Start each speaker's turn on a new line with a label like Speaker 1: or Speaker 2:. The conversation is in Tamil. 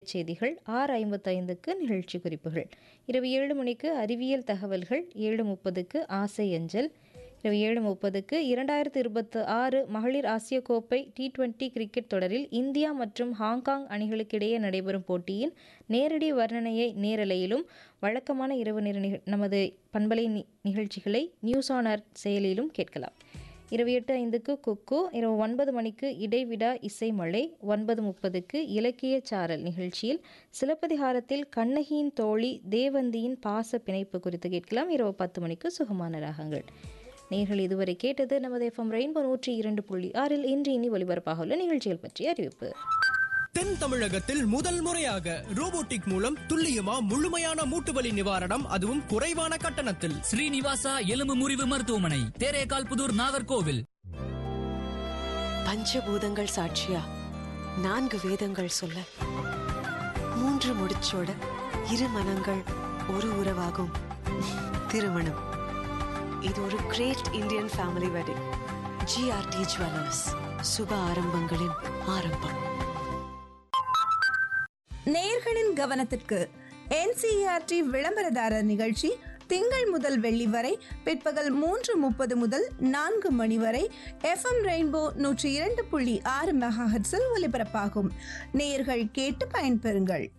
Speaker 1: செய்திகள் ஆறு ஐம்பத்தைந்துக்கு நிகழ்ச்சி குறிப்புகள் இரவு ஏழு மணிக்கு அறிவியல் தகவல்கள் ஏழு முப்பதுக்கு ஆசை அஞ்சல் இரவு ஏழு முப்பதுக்கு இரண்டாயிரத்து இருபத்தி ஆறு மகளிர் ஆசிய கோப்பை டி டுவெண்டி கிரிக்கெட் தொடரில் இந்தியா மற்றும் ஹாங்காங் அணிகளுக்கிடையே நடைபெறும் போட்டியின் நேரடி வர்ணனையை நேரலையிலும் வழக்கமான இரவு நேர நிக நமது பண்பலை நி- நிகழ்ச்சிகளை நியூஸ் ஆன் அர் செயலிலும் கேட்கலாம் இரவு எட்டு ஐந்துக்கு குக்கு இரவு ஒன்பது மணிக்கு இடைவிடா இசை மழை ஒன்பது முப்பதுக்கு இலக்கிய சாரல் நிகழ்ச்சியில் சிலப்பதிகாரத்தில் கண்ணகியின் தோழி தேவந்தியின் பாச பிணைப்பு குறித்து கேட்கலாம் இரவு பத்து மணிக்கு சுகமான ராகங்கள் நேர்கள் இதுவரை கேட்டது நமது எஃப்எம் ரெயின்போ நூற்றி இரண்டு புள்ளி ஆறில் இன்று இனி ஒலிபரப்பாக உள்ள நிகழ்ச்சிகள் பற்றிய அறிவிப்பு
Speaker 2: தென் தமிழகத்தில் முதல் முறையாக ரோபோட்டிக் மூலம் துல்லியமா முழுமையான மூட்டு வலி நிவாரணம் அதுவும் குறைவான கட்டணத்தில்
Speaker 3: ஸ்ரீனிவாசா எலும்பு முறிவு மருத்துவமனை தேரேகால் புதூர் நாகர்கோவில்
Speaker 4: பஞ்சபூதங்கள் சாட்சியா நான்கு வேதங்கள் சொல்ல மூன்று முடிச்சோட இரு மனங்கள் ஒரு உறவாகும் திருமணம் இது ஒரு great Indian family wedding GRT jewellers சுப ஆரம்பங்களின் ஆரம்பம்
Speaker 5: நேயர்களின் கவனத்திற்கு என்சிஆர்டி விளம்பரதாரர் நிகழ்ச்சி திங்கள் முதல் வெள்ளி வரை பிற்பகல் மூன்று முப்பது முதல் நான்கு மணி வரை எஃப்எம் ரெயின்போ நூற்றி இரண்டு புள்ளி ஆறு மெகாஹெட்ஸில் ஒலிபரப்பாகும் நேயர்கள் கேட்டு பயன்பெறுங்கள்